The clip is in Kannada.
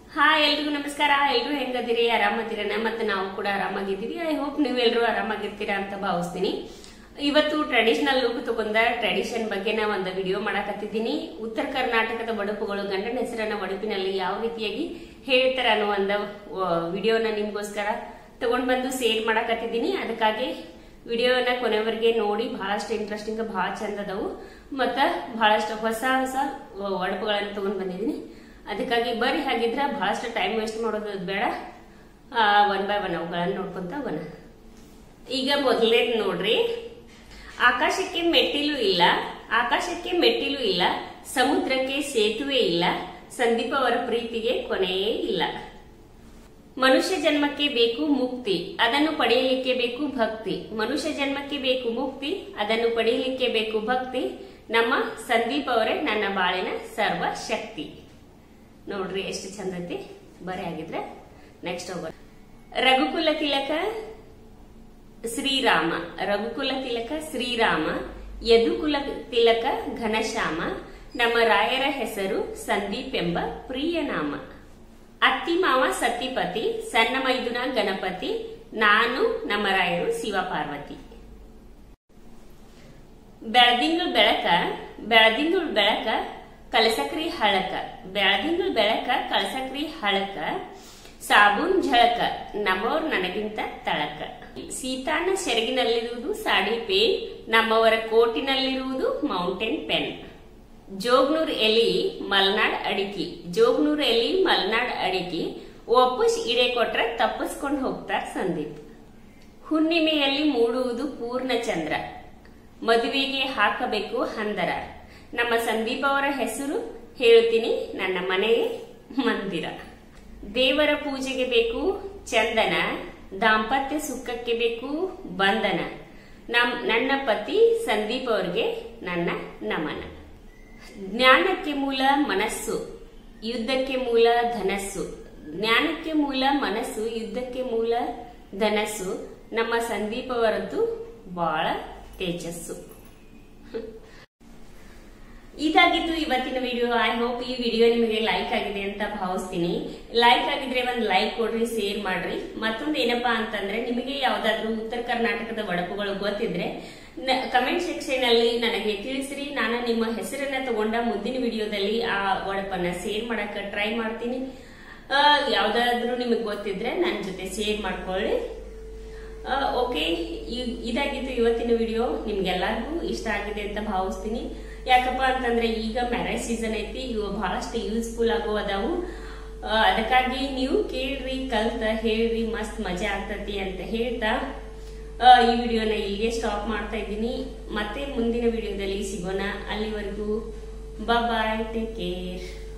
ಹಾಯ್ ಎಲ್ರಿಗೂ ನಮಸ್ಕಾರ ಎಲ್ರು ಹೆಂಗದಿರಿ ಆರಾಮದಿರನ ಮತ್ತೆ ನಾವು ಕೂಡ ಆರಾಮಾಗಿದ್ದೀವಿ ಐ ಹೋಪ್ ನೀವೆಲ್ಲರೂ ಆರಾಮಾಗಿರ್ತೀರಾ ಅಂತ ಭಾವಿಸ್ತೀನಿ ಇವತ್ತು ಟ್ರೆಡಿಷನಲ್ ಲುಕ್ ತಗೊಂಡ ಟ್ರೆಡಿಷನ್ ಬಗ್ಗೆ ನಾ ಒಂದು ವಿಡಿಯೋ ಮಾಡಕತ್ತಿದ್ದೀನಿ ಉತ್ತರ ಕರ್ನಾಟಕದ ಒಡಪುಗಳು ಗಂಡನ ಹೆಸರನ್ನ ಒಡಪಿನಲ್ಲಿ ಯಾವ ರೀತಿಯಾಗಿ ಹೇಳ್ತಾರ ಅನ್ನೋ ಒಂದು ವಿಡಿಯೋನ ನಿಮ್ಗೋಸ್ಕರ ತಗೊಂಡ್ ಬಂದು ಸೇರ್ ಮಾಡಕತ್ತಿದ್ದೀನಿ ಅದಕ್ಕಾಗಿ ವಿಡಿಯೋನ ಕೊನೆವರೆಗೆ ನೋಡಿ ಬಹಳಷ್ಟು ಇಂಟ್ರೆಸ್ಟಿಂಗ್ ಬಹಳ ಚಂದ ಅದಾವು ಮತ್ತ ಬಹಳಷ್ಟು ಹೊಸ ಹೊಸ ಒಡಪುಗಳನ್ನ ತಗೊಂಡ್ ಬಂದಿದ್ದೀನಿ ಅದಕ್ಕಾಗಿ ಬರ್ರಿ ಹಾಗಿದ್ರೆ ಬಹಳಷ್ಟು ಟೈಮ್ ವೇಸ್ಟ್ ಮಾಡೋದು ಬೇಡ ಒನ್ ಬೈ ಒನ್ ಅವುಗಳನ್ನ ನೋಡ್ಕೊಂತ ಒನ್ ಈಗ ಮೊದಲನೇದು ನೋಡ್ರಿ ಆಕಾಶಕ್ಕೆ ಮೆಟ್ಟಿಲು ಇಲ್ಲ ಆಕಾಶಕ್ಕೆ ಮೆಟ್ಟಿಲು ಇಲ್ಲ ಸಮುದ್ರಕ್ಕೆ ಸೇತುವೆ ಇಲ್ಲ ಸಂದೀಪ್ ಅವರ ಪ್ರೀತಿಗೆ ಕೊನೆಯೇ ಇಲ್ಲ ಮನುಷ್ಯ ಜನ್ಮಕ್ಕೆ ಬೇಕು ಮುಕ್ತಿ ಅದನ್ನು ಪಡೆಯಲಿಕ್ಕೆ ಬೇಕು ಭಕ್ತಿ ಮನುಷ್ಯ ಜನ್ಮಕ್ಕೆ ಬೇಕು ಮುಕ್ತಿ ಅದನ್ನು ಪಡೆಯಲಿಕ್ಕೆ ಬೇಕು ಭಕ್ತಿ ನಮ್ಮ ಸಂದೀಪ್ ಅವರೇ ನನ್ನ ಬಾಳಿನ ಸರ್ವ ಶಕ್ತಿ ನೋಡ್ರಿ ಎಷ್ಟು ಚಂದ ಐತಿ ಬರೀ ಆಗಿದ್ರೆ ನೆಕ್ಸ್ಟ್ ಹೋಗೋಣ ರಘುಕುಲ ತಿಲಕ ಶ್ರೀರಾಮ ರಘುಕುಲ ತಿಲಕ ಶ್ರೀರಾಮ ಯದುಕುಲ ತಿಲಕ ಘನಶ್ಯಾಮ ನಮ್ಮ ರಾಯರ ಹೆಸರು ಸಂದೀಪ್ ಎಂಬ ಪ್ರಿಯ ನಾಮ ಅತ್ತಿ ಮಾವ ಸತಿಪತಿ ಸಣ್ಣ ಮೈದುನ ಗಣಪತಿ ನಾನು ನಮ್ಮ ರಾಯರು ಶಿವ ಪಾರ್ವತಿ ಬೆಳದಿಂಗಳು ಬೆಳಕ ಬೆಳದಿಂಗಳು ಬೆಳಕ ಕಳಸಕ್ರಿ ಹಳಕ ಬೆಳದಿಂಗಳು ಬೆಳಕ ಕಳಸಕ್ರಿ ಹಳಕ ಸಾಬೂನ್ ಝಳಕ ನಮ್ಮವ್ರ ನನಗಿಂತ ತಳಕ ಸೀತಾನ ಸೆರಗಿನಲ್ಲಿರುವುದು ಸಾಡಿ ಪೇನ್ ನಮ್ಮವರ ಕೋಟಿನಲ್ಲಿರುವುದು ಮೌಂಟೇನ್ ಪೆನ್ ಜೋಗ್ನೂರ್ ಎಲಿ ಮಲ್ನಾಡ್ ಅಡಿಕಿ ಜೋಗ್ನೂರ್ ಎಲಿ ಮಲ್ನಾಡ್ ಅಡಿಕಿ ಒಪ್ಪಸ್ ಇಡೆ ಕೊಟ್ರೆ ತಪ್ಪಿಸ್ಕೊಂಡು ಹೋಗ್ತಾರ ಸಂದೀಪ್ ಹುಣ್ಣಿಮೆಯಲ್ಲಿ ಮೂಡುವುದು ಪೂರ್ಣ ಚಂದ್ರ ಮದುವೆಗೆ ಹಾಕಬೇಕು ಹಂದರ ನಮ್ಮ ಸಂದೀಪ್ ಅವರ ಹೆಸರು ಹೇಳ್ತೀನಿ ನನ್ನ ಮನೆಯೇ ಮಂದಿರ ದೇವರ ಪೂಜೆಗೆ ಬೇಕು ಚಂದನ ದಾಂಪತ್ಯ ಸುಖಕ್ಕೆ ಬೇಕು ಬಂಧನ ನಮ್ ನನ್ನ ಪತಿ ಸಂದೀಪ್ ಅವ್ರಿಗೆ ನನ್ನ ನಮನ ಜ್ಞಾನಕ್ಕೆ ಮೂಲ ಮನಸ್ಸು ಯುದ್ಧಕ್ಕೆ ಮೂಲ ಧನಸ್ಸು ಜ್ಞಾನಕ್ಕೆ ಮೂಲ ಮನಸ್ಸು ಯುದ್ಧಕ್ಕೆ ಮೂಲ ಧನಸ್ಸು ನಮ್ಮ ಸಂದೀಪ್ ಅವರದ್ದು ಬಹಳ ತೇಜಸ್ಸು ಇದಾಗಿತ್ತು ಇವತ್ತಿನ ವಿಡಿಯೋ ಐ ಹೋಪ್ ಈ ವಿಡಿಯೋ ನಿಮಗೆ ಲೈಕ್ ಆಗಿದೆ ಅಂತ ಭಾವಿಸ್ತೀನಿ ಲೈಕ್ ಆಗಿದ್ರೆ ಒಂದ್ ಲೈಕ್ ಕೊಡ್ರಿ ಶೇರ್ ಮಾಡ್ರಿ ಮತ್ತೊಂದು ಏನಪ್ಪಾ ಅಂತಂದ್ರೆ ನಿಮಗೆ ಯಾವ್ದಾದ್ರು ಉತ್ತರ ಕರ್ನಾಟಕದ ಒಡಪುಗಳು ಗೊತ್ತಿದ್ರೆ ಕಮೆಂಟ್ ಸೆಕ್ಷನ್ ಅಲ್ಲಿ ನನಗೆ ತಿಳಿಸ್ರಿ ನಾನು ನಿಮ್ಮ ಹೆಸರನ್ನ ತಗೊಂಡ ಮುಂದಿನ ವಿಡಿಯೋದಲ್ಲಿ ಆ ಒಡಪನ್ನ ಶೇರ್ ಮಾಡಕ ಟ್ರೈ ಮಾಡ್ತೀನಿ ಯಾವ್ದಾದ್ರು ನಿಮಗೆ ಗೊತ್ತಿದ್ರೆ ನನ್ನ ಜೊತೆ ಶೇರ್ ಮಾಡ್ಕೊಳ್ಳಿ ಓಕೆ ಇದಾಗಿತ್ತು ಇವತ್ತಿನ ವಿಡಿಯೋ ನಿಮ್ಗೆಲ್ಲರಿಗೂ ಇಷ್ಟ ಆಗಿದೆ ಅಂತ ಭಾವಿಸ್ತೀನಿ ಯಾಕಪ್ಪ ಅಂತಂದ್ರೆ ಈಗ ಮ್ಯಾರೇಜ್ ಸೀಸನ್ ಐತಿ ಇವು ಬಹಳಷ್ಟು ಯೂಸ್ಫುಲ್ ಆಗೋ ಅದಾವು ಅದಕ್ಕಾಗಿ ನೀವು ಕೇಳ್ರಿ ಕಲ್ತ ಹೇಳ್ರಿ ಮಸ್ತ್ ಮಜಾ ಆಗ್ತತಿ ಅಂತ ಹೇಳ್ತಾ ಈ ವಿಡಿಯೋನ ಇಲ್ಲಿಗೆ ಸ್ಟಾಪ್ ಮಾಡ್ತಾ ಇದ್ದೀನಿ ಮತ್ತೆ ಮುಂದಿನ ವಿಡಿಯೋದಲ್ಲಿ ಸಿಗೋಣ ಅಲ್ಲಿವರೆಗೂ ಬಾಯ್ ಟೇಕ್ ಕೇರ್